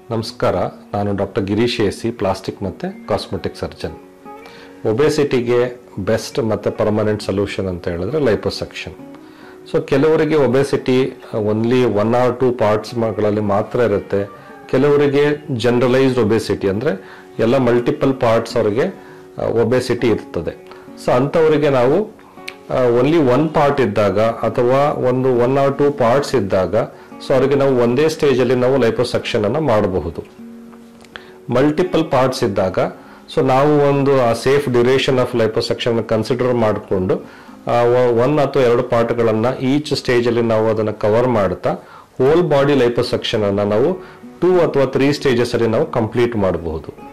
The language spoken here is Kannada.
ನಮಸ್ಕಾರ ನಾನು doctor Girish A C plastic ಮತ್ತು ಕಾಸ್ಮೆಟಿಕ್ ಸರ್ಜನ್ ಒಬೆಸಿಟಿಗೆ ಬೆಸ್ಟ್ ಮತ್ತು ಪರ್ಮನೆಂಟ್ ಸೊಲ್ಯೂಷನ್ ಅಂತ ಹೇಳಿದ್ರೆ ಲೈಪೋಸೆಕ್ಷನ್ ಸೊ ಕೆಲವರಿಗೆ obesity only one or two ಪಾರ್ಟ್ಸ್ಗಳಲ್ಲಿ ಮಾತ್ರ ಇರುತ್ತೆ ಕೆಲವರಿಗೆ ಜನರಲೈಸ್ಡ್ ಒಬೆಸಿಟಿ ಅಂದರೆ ಎಲ್ಲ ಮಲ್ಟಿಪಲ್ ಪಾರ್ಟ್ಸ್ ಅವರಿಗೆ ಒಬೆಸಿಟಿ ಇರ್ತದೆ ಸೊ ಅಂಥವರಿಗೆ ನಾವು ಓನ್ಲಿ ಒನ್ ಪಾರ್ಟ್ ಇದ್ದಾಗ ಅಥವಾ ಒಂದು ಒನ್ ಆರ್ ಟೂ ಪಾರ್ಟ್ಸ್ ಇದ್ದಾಗ ಸೊ ಅವರಿಗೆ ನಾವು ಒಂದೇ ಸ್ಟೇಜಲ್ಲಿ ನಾವು ಲೈಪೋಸೆಕ್ಷನ್ ಅನ್ನು ಮಾಡಬಹುದು ಮಲ್ಟಿಪಲ್ ಪಾರ್ಟ್ಸ್ ಇದ್ದಾಗ ಸೊ ನಾವು ಒಂದು ಆ safe duration of liposuction consider ಮಾಡಿಕೊಂಡು ಒನ್ ಅಥವಾ ಎರಡು ಪಾರ್ಟ್ಗಳನ್ನು ಈಚ್ ಸ್ಟೇಜಲ್ಲಿ ನಾವು ಅದನ್ನು ಕವರ್ ಮಾಡ್ತಾ ಹೋಲ್ ಬಾಡಿ ಲೈಪೋಸೆಕ್ಷನ್ ಅನ್ನು ನಾವು ಟೂ ಅಥವಾ ತ್ರೀ ಸ್ಟೇಜಸ್ ಅಲ್ಲಿ ನಾವು ಕಂಪ್ಲೀಟ್ ಮಾಡಬಹುದು